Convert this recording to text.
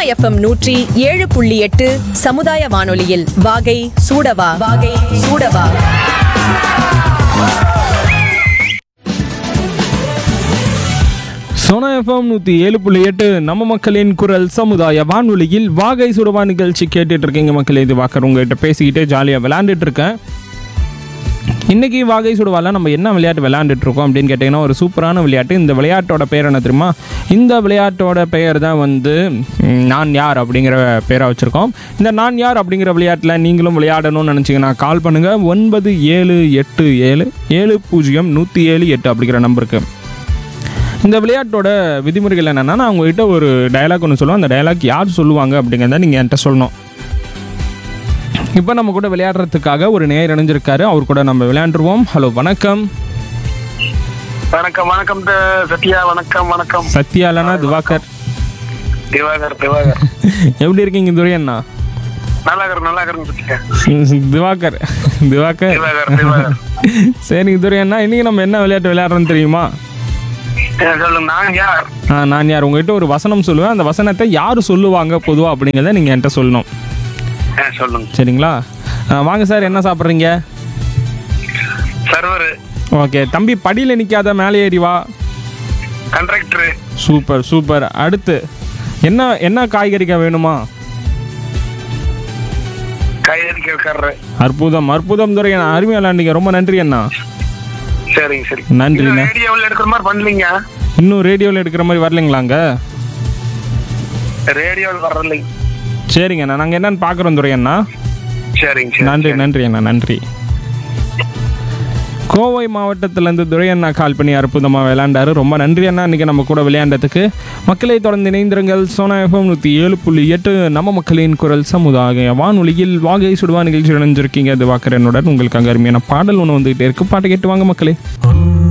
FM நூற்றி ஏழு புள்ளி எட்டு சமுதாய வானொலியில் வாகை சூடவா வாகை சூடவா சோனா எஃப்எம் நூற்றி ஏழு புள்ளி எட்டு நம்ம மக்களின் குரல் சமுதாய வானொலியில் வாகை சுடவா நிகழ்ச்சி கேட்டுட்டு இருக்கீங்க மக்களே இது வாக்கர் உங்ககிட்ட பேசிக்கிட்டே ஜாலியாக விளையாண்டுட்டு இருக்கேன் இன்னைக்கு வாகை சுடுவால நம்ம என்ன விளையாட்டு விளையாண்டுட்டு இருக்கோம் அப்படின்னு கேட்டிங்கன்னா ஒரு சூப்பரான விளையாட்டு இந்த விளையாட்டோட பேர் என்ன தெரியுமா இந்த விளையாட்டோட பெயர் தான் வந்து ம், நான் யார் அப்படிங்கிற பேரை வச்சுருக்கோம் இந்த நான் யார் அப்படிங்கிற விளையாட்டில் நீங்களும் விளையாடணும்னு நினச்சிங்கன்னா கால் பண்ணுங்கள் ஒன்பது ஏழு எட்டு ஏழு ஏழு பூஜ்ஜியம் நூற்றி ஏழு எட்டு அப்படிங்கிற நம்பருக்கு இந்த விளையாட்டோட விதிமுறைகள் என்னென்னா நான் உங்ககிட்ட ஒரு டயலாக் ஒன்று சொல்லுவேன் அந்த டயலாக் யார் சொல்லுவாங்க அப்படிங்கிறத நீங்கள் என்கிட்ட சொல்லணும் இப்போ நம்ம கூட விளையாடுறதுக்காக ஒரு நேயர் இணைஞ்சிருக்காரு அவர் கூட நம்ம விளையாண்டுருவோம் ஹலோ வணக்கம் வணக்கம் வணக்கம் த- சத்யா வணக்கம் வணக்கம் சத்யா இல்லைனா திவாகர் திவாகர் திவாகர் எப்படி இருக்கீங்க துரையண்ணா நல்லா இருக்கிற நல்லா இருக்கிறேன் சத்யா திவாகர் திவாகர் திவாகர் திவாகர் சரிங்க துரையண்ணா இன்னைக்கு நம்ம என்ன விளையாட்டு விளையாடுறோம்னு தெரியுமா ஏன் சொல்லுங்க நான் யார் ஆ, நான் யார் உங்ககிட்ட ஒரு வசனம் சொல்லுவேன் அந்த வசனத்தை யார் சொல்லுவாங்க பொதுவாக அப்படிங்கிறத நீங்கள் என்கிட்ட சொல்லணும் ஏன் சொல்லுங்க சரிங்களா ஆ, வாங்க சார் என்ன சாப்பிட்றீங்க சர்வர் ஓகே தம்பி படியில் நிற்காத மேலே ஏறி வா கண்ட்ராக்டர் சூப்பர் சூப்பர் அடுத்து என்ன என்ன காய்கறிக்காய் வேணுமா கையடிக்கிறக்காரரு அற்புதம் அற்புதம் துறை அண்ணா அருமையாக விளாண்டிங்க ரொம்ப நன்றி அண்ணா சரிங்க சரி நன்றிண்ணே ரேடியோவில் எடுக்கிற மாதிரி பண்ணலீங்க இன்னும் ரேடியோவில் எடுக்கிற மாதிரி வரலைங்களாங்க ரேடியோவில் வர்றதில்லை சரிங்க அண்ணா நாங்கள் என்னன்னு பார்க்குறோம் துரை அண்ணா சரிங்க சரி நன்றி நன்றி அண்ணா நன்றி கோவை மாவட்டத்திலேருந்து துரை அண்ணா கால் பண்ணி அற்புதமாக விளையாண்டாரு ரொம்ப நன்றி அண்ணா இன்றைக்கி நம்ம கூட விளையாண்டதுக்கு மக்களை தொடர்ந்து இணைந்திருங்கள் சோனா எஃப்எம் நூற்றி ஏழு புள்ளி எட்டு நம்ம மக்களின் குரல் சமுதாய வானொலியில் வாகை சுடுவா நிகழ்ச்சி இணைஞ்சிருக்கீங்க அது வாக்கரனுடன் உங்களுக்கு அங்கே அருமையான பாடல் ஒன்று வந்துகிட்டே இருக்கு பாட்டு கேட்டு வாங்க மக்களே